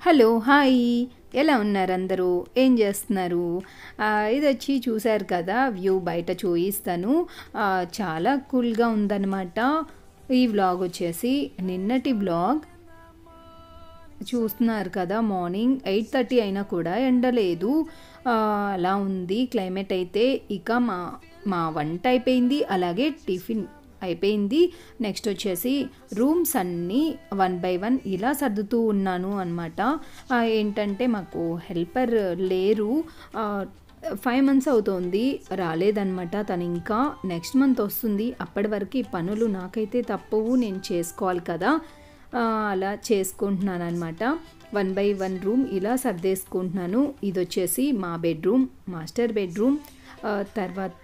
hello hi ఎలా ఉన్నారు అందరూ ఏం చేస్తున్నారు ఆ, ఇది వచ్చి చూశారు కదా వ్యూ బయట చూయిస్తాను ఆ, చాలా కూల్గా ఉందన్నమాట ఈ వ్లాగ్ వచ్చేసి నిన్నటి వ్లాగ్ చూస్తున్నారు కదా మార్నింగ్ ఎయిట్ థర్టీ అయినా కూడా ఎండ లేదు ఆ, అలా ఉంది క్లైమేట్ అయితే ఇక మా మా వంట అయిపోయింది అలాగే టిఫిన్ అయిపోయింది నెక్స్ట్ వచ్చేసి రూమ్స్ అన్నీ వన్ బై వన్ ఇలా సర్దుతూ ఉన్నాను అనమాట ఏంటంటే మాకు హెల్పర్ లేరు ఆ, ఫైవ్ మంత్స్ అవుతోంది రాలేదన్నమాట తను ఇంకా నెక్స్ట్ మంత్ వస్తుంది అప్పటి వరకు ఈ పనులు నాకైతే తప్పవు నేను చేసుకోవాలి కదా ఆ, అలా చేసుకుంటున్నాను అనమాట వన్ బై వన్ రూమ్ ఇలా సర్దేసుకుంటున్నాను ఇది వచ్చేసి మా బెడ్రూమ్ మాస్టర్ బెడ్రూమ్ ఆ, తర్వాత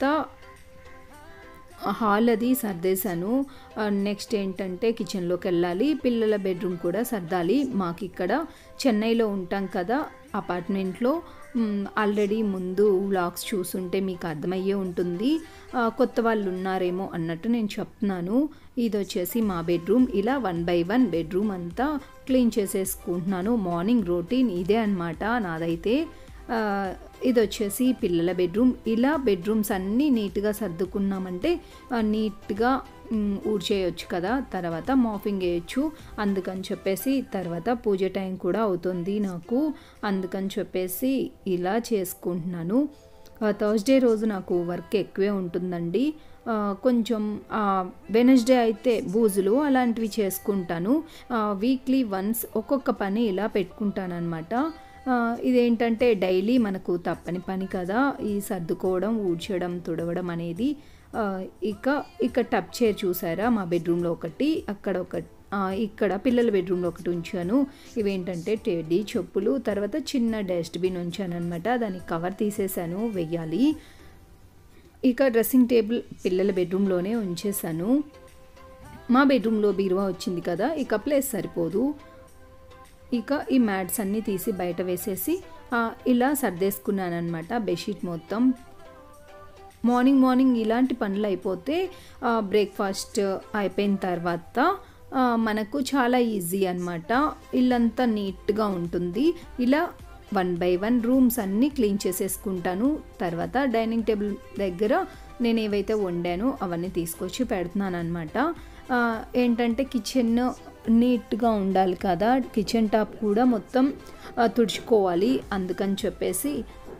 హాల్ అది సర్దేశాను ఆ, నెక్స్ట్ ఏంటంటే కిచెన్లోకి వెళ్ళాలి పిల్లల బెడ్రూమ్ కూడా సర్దాలి మాకు ఇక్కడ చెన్నైలో ఉంటాం కదా అపార్ట్మెంట్లో మ్, ఆల్రెడీ ముందు వ్లాగ్స్ చూసుంటే మీకు అర్థమయ్యే ఉంటుంది ఆ, కొత్త వాళ్ళు ఉన్నారేమో అన్నట్టు నేను చెప్తున్నాను ఇది వచ్చేసి మా బెడ్రూమ్ ఇలా వన్ బై వన్ బెడ్రూమ్ అంతా క్లీన్ చేసేసుకుంటున్నాను మార్నింగ్ రొటీన్ ఇదే అనమాట నాదైతే ఆ, ఇది వచ్చేసి పిల్లల బెడ్రూమ్ ఇలా బెడ్రూమ్స్ అన్నీ నీట్గా సర్దుకున్నామంటే ఆ, నీట్గా మ్, ఊడ్చేయొచ్చు కదా తర్వాత మాఫింగ్ వేయచ్చు అందుకని చెప్పేసి తర్వాత పూజ టైం కూడా అవుతుంది నాకు అందుకని చెప్పేసి ఇలా చేసుకుంటున్నాను థర్స్డే రోజు నాకు వర్క్ ఎక్కువే ఉంటుందండి ఆ, కొంచెం వెనస్డే అయితే బూజులు అలాంటివి చేసుకుంటాను వీక్లీ వన్స్ ఒక్కొక్క పని ఇలా పెట్టుకుంటాను అనమాట ఇదేంటంటే డైలీ మనకు తప్పని పని కదా ఈ సర్దుకోవడం ఊడ్చడం తుడవడం అనేది ఆ, ఇక ఇక టప్ చైర్ చూసారా మా బెడ్రూమ్లో ఒకటి అక్కడ ఒక ఆ, ఇక్కడ పిల్లల బెడ్రూమ్లో ఒకటి ఉంచాను ఇవేంటంటే టెడ్డీ చెప్పులు తర్వాత చిన్న డస్ట్బిన్ ఉంచాను అనమాట దానికి కవర్ తీసేసాను వెయ్యాలి ఇక డ్రెస్సింగ్ టేబుల్ పిల్లల బెడ్రూమ్లోనే ఉంచేసాను మా బెడ్రూమ్లో బీరువా వచ్చింది కదా ఇక ప్లేస్ సరిపోదు ఇక ఈ మ్యాట్స్ అన్నీ తీసి బయట వేసేసి ఆ, ఇలా సర్దేసుకున్నాను అనమాట బెడ్షీట్ మొత్తం మార్నింగ్ మార్నింగ్ ఇలాంటి పనులు అయిపోతే బ్రేక్ఫాస్ట్ అయిపోయిన తర్వాత ఆ, మనకు చాలా ఈజీ అనమాట ఇల్లంతా నీట్గా ఉంటుంది ఇలా వన్ బై వన్ రూమ్స్ అన్నీ క్లీన్ చేసేసుకుంటాను తర్వాత డైనింగ్ టేబుల్ దగ్గర నేను ఏవైతే వండానో అవన్నీ తీసుకొచ్చి పెడుతున్నాను అనమాట ఏంటంటే కిచెన్ నీట్గా ఉండాలి కదా కిచెన్ టాప్ కూడా మొత్తం ఆ, తుడుచుకోవాలి అందుకని చెప్పేసి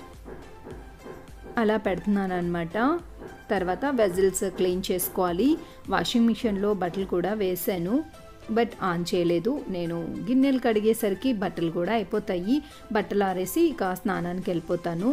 అలా పెడుతున్నాను అనమాట తర్వాత వెజిల్స్ క్లీన్ చేసుకోవాలి వాషింగ్ మిషన్లో బట్టలు కూడా వేసాను బట్ ఆన్ చేయలేదు నేను గిన్నెలు కడిగేసరికి బట్టలు కూడా అయిపోతాయి బట్టలు ఆరేసి ఇక స్నానానికి వెళ్ళిపోతాను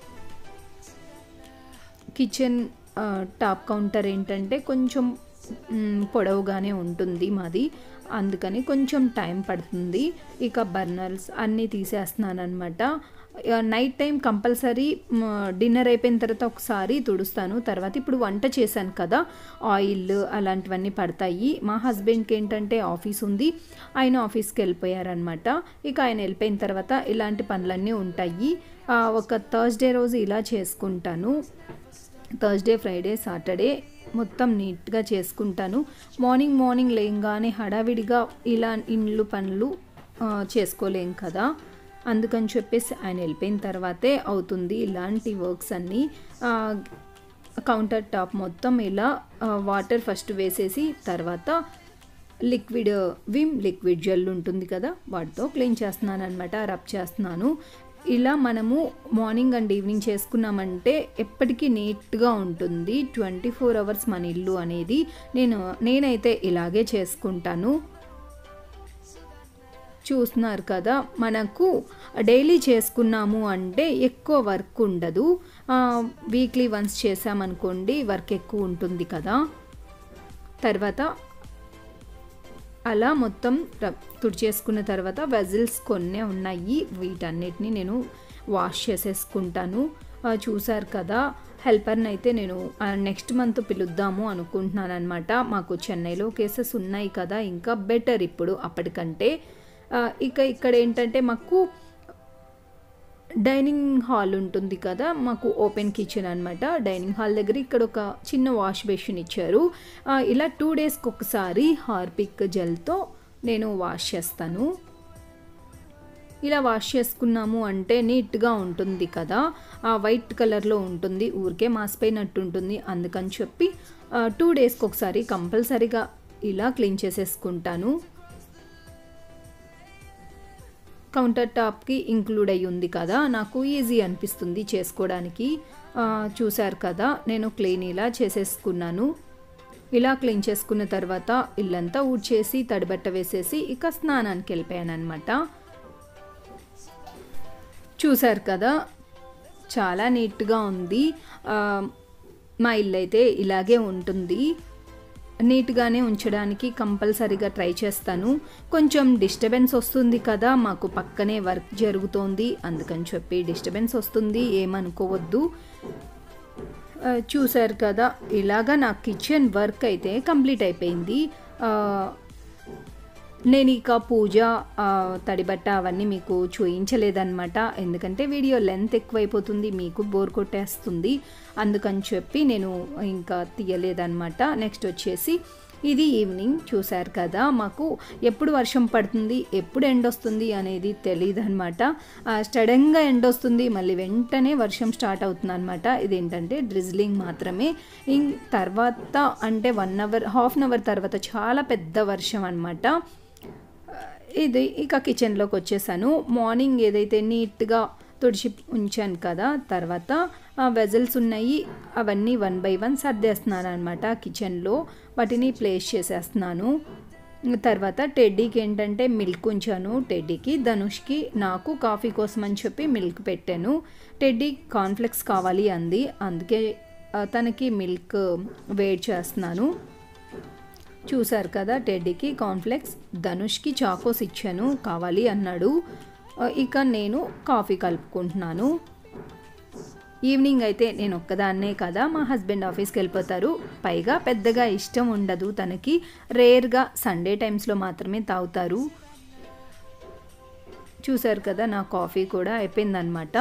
కిచెన్ ఆ, టాప్ కౌంటర్ ఏంటంటే కొంచెం మ్, పొడవుగానే ఉంటుంది మాది అందుకని కొంచెం టైం పడుతుంది ఇక బర్నర్స్ అన్నీ తీసేస్తున్నాను అనమాట నైట్ టైం కంపల్సరీ డిన్నర్ అయిపోయిన తర్వాత ఒకసారి తుడుస్తాను తర్వాత ఇప్పుడు వంట చేశాను కదా ఆయిల్ అలాంటివన్నీ పడతాయి మా హస్బెండ్కి ఏంటంటే ఆఫీస్ ఉంది ఆయన ఆఫీస్కి వెళ్ళిపోయారనమాట ఇక ఆయన వెళ్ళిపోయిన తర్వాత ఇలాంటి పనులన్నీ ఉంటాయి ఆ, ఒక థర్స్డే రోజు ఇలా చేసుకుంటాను థర్స్డే ఫ్రైడే సాటర్డే మొత్తం నీట్గా చేసుకుంటాను మార్నింగ్ మార్నింగ్ లేయంగానే హడావిడిగా ఇలా ఇండ్లు పనులు ఆ, చేసుకోలేం కదా అందుకని చెప్పేసి ఆయన వెళ్ళిపోయిన తర్వాతే అవుతుంది ఇలాంటి వర్క్స్ అన్నీ ఆ, కౌంటర్ టాప్ మొత్తం ఇలా ఆ, వాటర్ ఫస్ట్ వేసేసి తర్వాత లిక్విడ్ విమ్ లిక్విడ్ జెల్ ఉంటుంది కదా వాటితో క్లీన్ చేస్తున్నాను అనమాట రబ్ చేస్తున్నాను ఇలా మనము మార్నింగ్ అండ్ ఈవినింగ్ చేసుకున్నామంటే ఎప్పటికీ నీట్గా ఉంటుంది ట్వంటీ ఫోర్ అవర్స్ మన ఇల్లు అనేది నేను నేనైతే ఇలాగే చేసుకుంటాను చూస్తున్నారు కదా మనకు డైలీ చేసుకున్నాము అంటే ఎక్కువ వర్క్ ఉండదు వీక్లీ వన్స్ చేసామనుకోండి వర్క్ ఎక్కువ ఉంటుంది కదా తర్వాత అలా మొత్తం ర- తుడిచేసుకున్న తర్వాత వెజిల్స్ కొన్నే ఉన్నాయి వీటన్నిటిని నేను వాష్ చేసేసుకుంటాను ఆ, చూసారు కదా హెల్పర్ని అయితే నేను నెక్స్ట్ మంత్ పిలుద్దాము అనుకుంటున్నాను అనమాట మాకు చెన్నైలో కేసెస్ ఉన్నాయి కదా ఇంకా బెటర్ ఇప్పుడు అప్పటికంటే ఆ, ఇక ఇక్కడ ఏంటంటే మాకు డైనింగ్ హాల్ ఉంటుంది కదా మాకు ఓపెన్ కిచెన్ అనమాట డైనింగ్ హాల్ దగ్గర ఇక్కడ ఒక చిన్న వాష్ బేసిన్ ఇచ్చారు ఆ, ఇలా టూ డేస్కి ఒకసారి హార్పిక్ జెల్తో నేను వాష్ చేస్తాను ఇలా వాష్ చేసుకున్నాము అంటే నీట్గా ఉంటుంది కదా ఆ వైట్ కలర్లో ఉంటుంది ఊరికే మాసిపోయినట్టు ఉంటుంది అందుకని చెప్పి టూ డేస్కి ఒకసారి కంపల్సరీగా ఇలా క్లీన్ చేసేసుకుంటాను కౌంటర్ టాప్కి ఇంక్లూడ్ అయ్యి ఉంది కదా నాకు ఈజీ అనిపిస్తుంది చేసుకోవడానికి ఆ, చూశారు కదా నేను క్లీన్ ఇలా చేసేసుకున్నాను ఇలా క్లీన్ చేసుకున్న తర్వాత ఇల్లంతా ఊడ్చేసి తడిబట్ట వేసేసి ఇక స్నానానికి వెళ్ళిపోయాను అనమాట చూశారు కదా చాలా నీట్గా ఉంది ఆ, మా ఇల్లు అయితే ఇలాగే ఉంటుంది నీట్గానే ఉంచడానికి కంపల్సరీగా ట్రై చేస్తాను కొంచెం డిస్టర్బెన్స్ వస్తుంది కదా మాకు పక్కనే వర్క్ జరుగుతోంది అందుకని చెప్పి డిస్టర్బెన్స్ వస్తుంది ఏమనుకోవద్దు ఆ, చూశారు కదా ఇలాగా నా కిచెన్ వర్క్ అయితే కంప్లీట్ అయిపోయింది ఆ, నేను ఇక పూజ ఆ, తడిబట్ట అవన్నీ మీకు చూయించలేదన్నమాట ఎందుకంటే వీడియో లెంత్ ఎక్కువైపోతుంది మీకు బోర్ కొట్టేస్తుంది అందుకని చెప్పి నేను ఇంకా తీయలేదన్నమాట నెక్స్ట్ వచ్చేసి ఇది ఈవినింగ్ చూశారు కదా మాకు ఎప్పుడు వర్షం పడుతుంది ఎప్పుడు ఎండ్ వస్తుంది అనేది తెలియదు అనమాట సడన్గా ఎండ్ వస్తుంది మళ్ళీ వెంటనే వర్షం స్టార్ట్ అవుతుంది అనమాట ఇదేంటంటే డ్రిజ్లింగ్ మాత్రమే ఇం తర్వాత అంటే one hour half an hour తర్వాత చాలా పెద్ద వర్షం అనమాట ఇది ఇక కిచెన్లోకి వచ్చేసాను మార్నింగ్ ఏదైతే నీట్గా తుడిచి ఉంచాను కదా తర్వాత వెజల్స్ ఉన్నాయి అవన్నీ వన్ బై వన్ సర్దేస్తున్నాను అనమాట కిచెన్లో వాటిని ప్లేస్ చేసేస్తున్నాను తర్వాత టెడ్డీకి ఏంటంటే మిల్క్ ఉంచాను టెడ్డీకి ధనుష్కి నాకు కాఫీ కోసం అని చెప్పి మిల్క్ పెట్టాను టెడ్డీ కాన్ఫ్లెక్స్ కావాలి అంది అందుకే ఆ, తనకి మిల్క్ వేడి చేస్తున్నాను చూశారు కదా టెడ్డీకి కాన్ఫ్లెక్స్ ధనుష్కి చాకోస్ ఇచ్చాను కావాలి అన్నాడు ఆ, ఇక నేను కాఫీ కలుపుకుంటున్నాను ఈవినింగ్ అయితే నేను ఒక్కదాన్నే కదా మా హస్బెండ్ ఆఫీస్కి వెళ్ళిపోతారు పైగా పెద్దగా ఇష్టం ఉండదు తనకి రేర్గా సండే టైమ్స్లో మాత్రమే తాగుతారు చూశారు కదా నా కాఫీ కూడా అయిపోయిందనమాట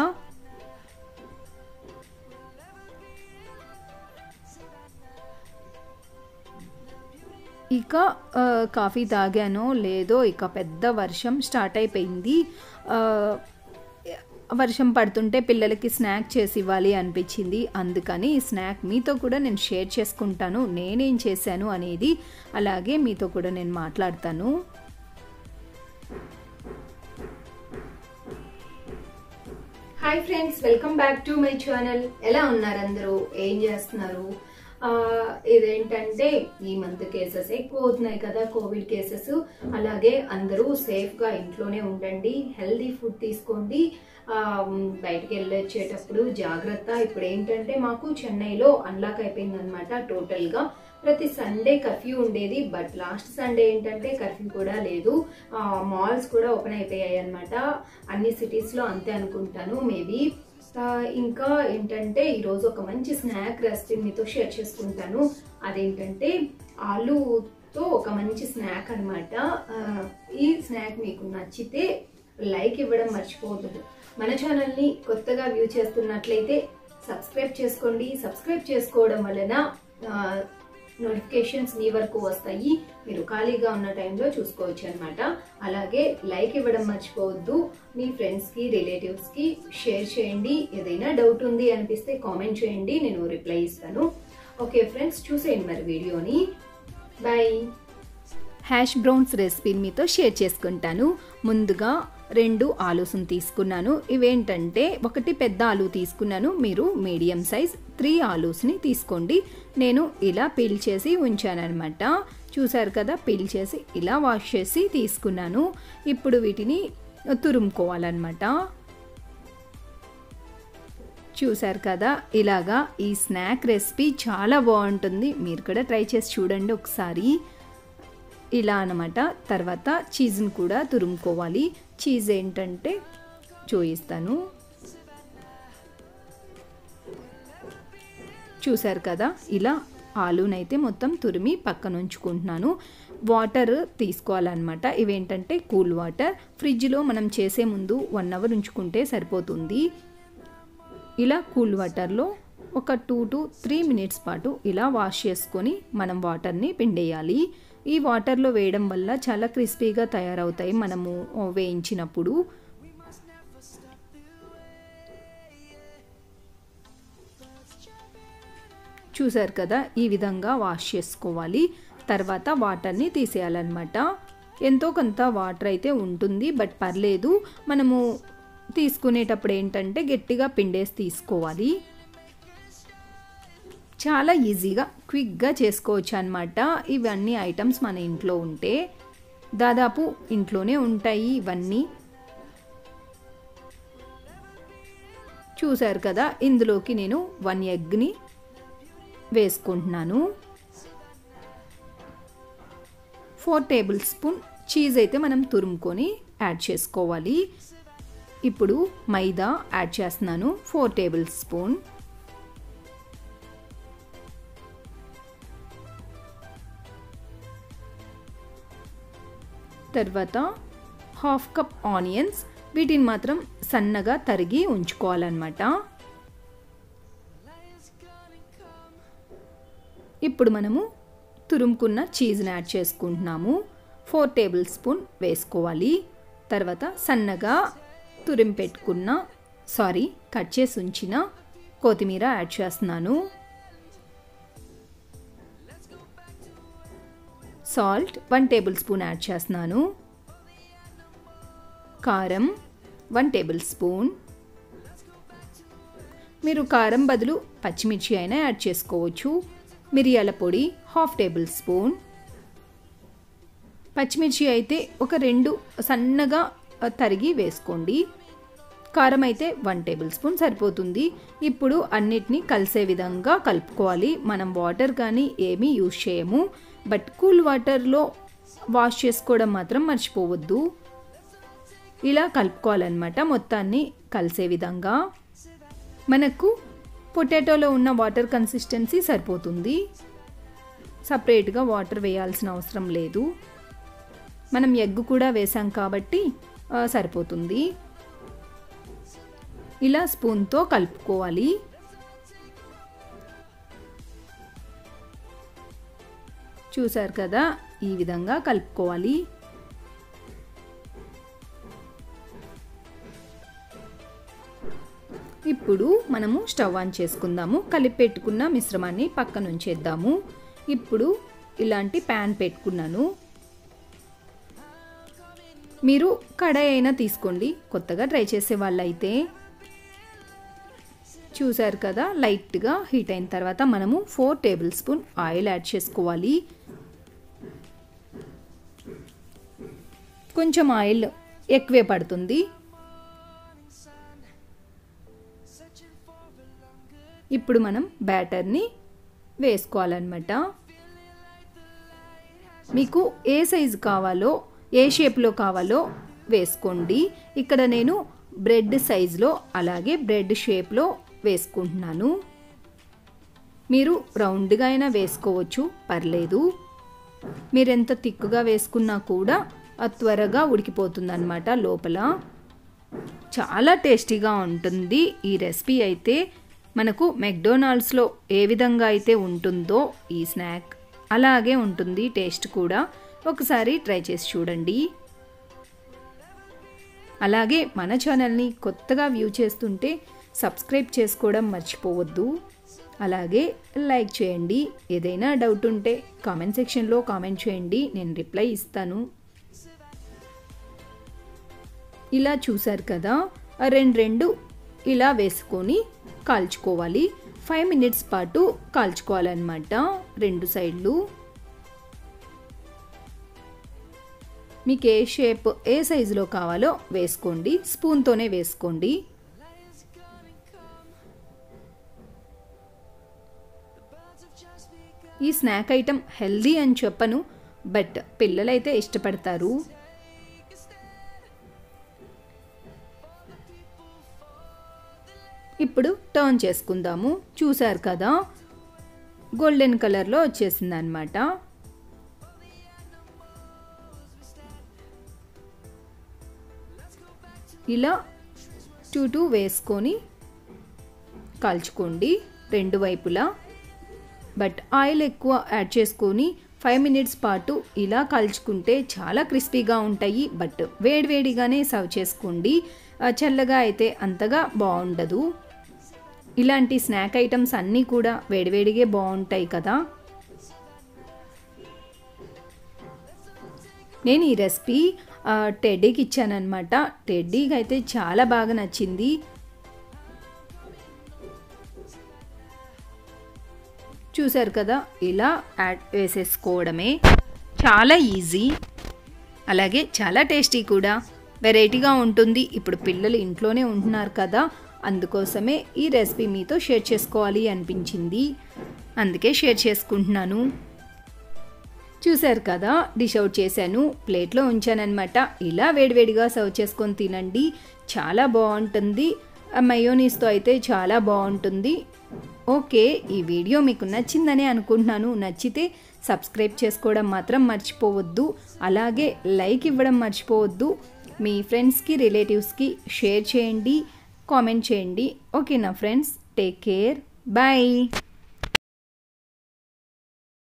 ఇక ఆ, కాఫీ తాగానో లేదో ఇక పెద్ద వర్షం స్టార్ట్ అయిపోయింది ఆ, వర్షం పడుతుంటే పిల్లలకి స్నాక్ చేసి ఇవ్వాలి అనిపించింది అందుకని ఈ స్నాక్ మీతో కూడా నేను షేర్ చేసుకుంటాను నేనేం చేశాను అనేది అలాగే మీతో కూడా నేను మాట్లాడతాను hi friends welcome back to my channel ఎలా ఉన్నారు అందరూ ఏం చేస్తున్నారు ఆ, ఇదేంటంటే ఈ మంత్ కేసెస్ ఎక్కువ అవుతున్నాయి కదా కోవిడ్ కేసెస్ అలాగే అందరూ సేఫ్ గా ఇంట్లోనే ఉండండి హెల్దీ ఫుడ్ తీసుకోండి ఆ, బయటికి వెళ్ళొచ్చేటప్పుడు జాగ్రత్త ఇప్పుడు ఏంటంటే మాకు చెన్నైలో అన్లాక్ అయిపోయింది అనమాట టోటల్ గా ప్రతి సండే కర్ఫ్యూ ఉండేది బట్ లాస్ట్ సండే ఏంటంటే కర్ఫ్యూ కూడా లేదు మాల్స్ కూడా ఓపెన్ అయిపోయాయి అనమాట అన్ని సిటీస్ లో అంతే అనుకుంటాను మేబీ ఇంకా ఏంటంటే ఈరోజు ఒక మంచి స్నాక్ రెసిపీ మీతో షేర్ చేసుకుంటాను అదేంటంటే ఆలూతో ఒక మంచి స్నాక్ అనమాట ఈ స్నాక్ మీకు నచ్చితే లైక్ ఇవ్వడం మర్చిపోవద్దు మన ఛానల్ని కొత్తగా వ్యూ చేస్తున్నట్లయితే సబ్స్క్రైబ్ చేసుకోండి సబ్స్క్రైబ్ చేసుకోవడం వలన నోటిఫికేషన్స్ మీ వరకు వస్తాయి మీరు ఖాళీగా ఉన్న టైంలో చూసుకోవచ్చు అనమాట అలాగే లైక్ ఇవ్వడం మర్చిపోవద్దు మీ ఫ్రెండ్స్కి రిలేటివ్స్కి షేర్ చేయండి ఏదైనా డౌట్ ఉంది అనిపిస్తే కామెంట్ చేయండి నేను రిప్లై ఇస్తాను ఓకే ఫ్రెండ్స్ చూసేయండి మరి వీడియోని బాయ్ హ్యాష్ బ్రౌన్స్ రెసిపీని మీతో షేర్ చేసుకుంటాను ముందుగా రెండు ఆలూసుని తీసుకున్నాను ఇవేంటంటే ఒకటి పెద్ద ఆలు తీసుకున్నాను మీరు మీడియం సైజ్ త్రీ ఆలూస్ని తీసుకోండి నేను ఇలా పీల్ చేసి ఉంచానమాట చూసారు కదా పీల్ చేసి ఇలా వాష్ చేసి తీసుకున్నాను ఇప్పుడు వీటిని తురుముకోవాలన్నమాట చూసారు కదా ఇలాగా ఈ స్నాక్ రెసిపీ చాలా బాగుంటుంది మీరు కూడా ట్రై చేసి చూడండి ఒకసారి ఇలా అనమాట తర్వాత చీజ్ని కూడా తురుముకోవాలి చీజ్ ఏంటంటే చూపిస్తాను చూసారు కదా ఇలా ఆలూనైతే మొత్తం తురిమి పక్కన ఉంచుకుంటున్నాను వాటర్ తీసుకోవాలన్నమాట ఇవేంటంటే కూల్ వాటర్ ఫ్రిడ్జ్లో మనం చేసే ముందు వన్ అవర్ ఉంచుకుంటే సరిపోతుంది ఇలా కూల్ వాటర్లో ఒక టూ టు త్రీ మినిట్స్ పాటు ఇలా వాష్ చేసుకొని మనం వాటర్ని పిండేయాలి ఈ వాటర్లో వేయడం వల్ల చాలా క్రిస్పీగా తయారవుతాయి మనము వేయించినప్పుడు చూసారు కదా ఈ విధంగా వాష్ చేసుకోవాలి తర్వాత వాటర్ని తీసేయాలన్నమాట ఎంతో కొంత వాటర్ అయితే ఉంటుంది బట్ పర్లేదు మనము తీసుకునేటప్పుడు ఏంటంటే గట్టిగా పిండేసి తీసుకోవాలి చాలా ఈజీగా క్విక్గా చేసుకోవచ్చు అనమాట ఇవన్నీ ఐటమ్స్ మన ఇంట్లో ఉంటే దాదాపు ఇంట్లోనే ఉంటాయి ఇవన్నీ చూశారు కదా ఇందులోకి నేను వన్ ఎగ్ని వేసుకుంటున్నాను ఫోర్ టేబుల్ స్పూన్ చీజ్ అయితే మనం తురుముకొని యాడ్ చేసుకోవాలి ఇప్పుడు మైదా యాడ్ చేస్తున్నాను ఫోర్ టేబుల్ స్పూన్ తర్వాత హాఫ్ కప్ ఆనియన్స్ వీటిని మాత్రం సన్నగా తరిగి ఉంచుకోవాలన్నమాట ఇప్పుడు మనము తురుముకున్న చీజ్ని యాడ్ చేసుకుంటున్నాము ఫోర్ టేబుల్ స్పూన్ వేసుకోవాలి తర్వాత సన్నగా తురిమి పెట్టుకున్న సారీ కట్ చేసి ఉంచిన కొత్తిమీర యాడ్ చేస్తున్నాను salt one table spoon add చేస్తున్నాను కారం వన్ టేబుల్ స్పూన్ మీరు కారం బదులు పచ్చిమిర్చి అయినా యాడ్ చేసుకోవచ్చు మిరియాల పొడి హాఫ్ టేబుల్ స్పూన్ పచ్చిమిర్చి అయితే ఒక రెండు సన్నగా తరిగి వేసుకోండి కారం అయితే వన్ టేబుల్ స్పూన్ సరిపోతుంది ఇప్పుడు అన్నిటినీ కలిసే విధంగా కలుపుకోవాలి మనం వాటర్ కానీ ఏమీ యూజ్ చేయము బట్ కూల్ వాటర్లో వాష్ చేసుకోవడం మాత్రం మర్చిపోవద్దు ఇలా కలుపుకోవాలన్నమాట మొత్తాన్ని కలిసే విధంగా మనకు పొటాటోలో ఉన్న వాటర్ కన్సిస్టెన్సీ సరిపోతుంది సపరేట్గా వాటర్ వేయాల్సిన అవసరం లేదు మనం ఎగ్ కూడా వేసాం కాబట్టి సరిపోతుంది ఇలా స్పూన్తో కలుపుకోవాలి చూసారు కదా ఈ విధంగా కలుపుకోవాలి ఇప్పుడు మనము స్టవ్ ఆన్ చేసుకుందాము కలిపి పెట్టుకున్న మిశ్రమాన్ని పక్కన ఉంచేద్దాము ఇప్పుడు ఇలాంటి ప్యాన్ పెట్టుకున్నాను మీరు కడాయి అయినా తీసుకోండి కొత్తగా ట్రై చేసే వాళ్ళైతే చూసారు కదా లైట్గా హీట్ అయిన తర్వాత మనము four table tablespoon oil add చేసుకోవాలి కొంచెం ఆయిల్ ఎక్కువే పడుతుంది ఇప్పుడు మనం బ్యాటర్ని వేసుకోవాలన్నమాట మీకు ఏ సైజు కావాలో ఏ షేప్లో కావాలో వేసుకోండి ఇక్కడ నేను బ్రెడ్ సైజులో అలాగే బ్రెడ్ షేప్లో వేసుకుంటున్నాను మీరు రౌండ్గా అయినా వేసుకోవచ్చు పర్లేదు మీరు ఎంత తిక్కుగా వేసుకున్నా కూడా త్వరగా ఉడికిపోతుంది అనమాట లోపల చాలా టేస్టీగా ఉంటుంది ఈ రెసిపీ అయితే మనకు మెక్డొనాల్డ్స్లో ఏ విధంగా అయితే ఉంటుందో ఈ స్నాక్ అలాగే ఉంటుంది టేస్ట్ కూడా ఒకసారి ట్రై చేసి చూడండి అలాగే మన ఛానల్ని కొత్తగా వ్యూ చేస్తుంటే సబ్స్క్రైబ్ చేసుకోవడం మర్చిపోవద్దు అలాగే లైక్ చేయండి ఏదైనా డౌట్ ఉంటే కామెంట్ సెక్షన్లో కామెంట్ చేయండి నేను రిప్లై ఇస్తాను ఇలా చూసారు కదా రెండు రెండు ఇలా వేసుకొని కాల్చుకోవాలి ఫైవ్ మినిట్స్ పాటు కాల్చుకోవాలన్నమాట రెండు సైడ్లు మీకు ఏ షేప్ ఏ సైజులో కావాలో వేసుకోండి స్పూన్తోనే వేసుకోండి ఈ స్నాక్ ఐటెం హెల్దీ అని చెప్పను బట్ పిల్లలైతే ఇష్టపడతారు ఇప్పుడు టర్న్ చేసుకుందాము చూసారు కదా గోల్డెన్ కలర్లో వచ్చేసింది అనమాట ఇలా టూ టూ వేసుకొని కాల్చుకోండి రెండు వైపులా బట్ ఆయిల్ ఎక్కువ యాడ్ చేసుకొని ఫైవ్ మినిట్స్ పాటు ఇలా కాల్చుకుంటే చాలా క్రిస్పీగా ఉంటాయి బట్ వేడివేడిగానే సర్వ్ చేసుకోండి చల్లగా అయితే అంతగా బాగుండదు ఇలాంటి స్నాక్ ఐటమ్స్ అన్నీ కూడా వేడివేడిగే బాగుంటాయి కదా నేను ఈ రెసిపీ ఆ, టెడ్డీకి ఇచ్చానమాట టెడ్డీకి అయితే చాలా బాగా నచ్చింది చూశారు కదా ఇలా యాడ్ వేసేసుకోవడమే చాలా ఈజీ అలాగే చాలా టేస్టీ కూడా వెరైటీగా ఉంటుంది ఇప్పుడు పిల్లలు ఇంట్లోనే ఉంటున్నారు కదా అందుకోసమే ఈ రెసిపీ మీతో షేర్ చేసుకోవాలి అనిపించింది అందుకే షేర్ చేసుకుంటున్నాను చూశారు కదా డిష్ అవుట్ చేశాను ప్లేట్లో ఉంచానన్నమాట ఇలా వేడివేడిగా సర్వ్ చేసుకొని తినండి చాలా బాగుంటుంది ఆ మయోనీస్తో అయితే చాలా బాగుంటుంది ఓకే ఈ వీడియో మీకు నచ్చిందని అనుకుంటున్నాను నచ్చితే సబ్స్క్రైబ్ చేసుకోవడం మాత్రం మర్చిపోవద్దు అలాగే లైక్ ఇవ్వడం మర్చిపోవద్దు మీ ఫ్రెండ్స్కి రిలేటివ్స్కి షేర్ చేయండి కామెంట్ చేయండి ఓకేనా ఫ్రెండ్స్ టేక్ కేర్ బాయ్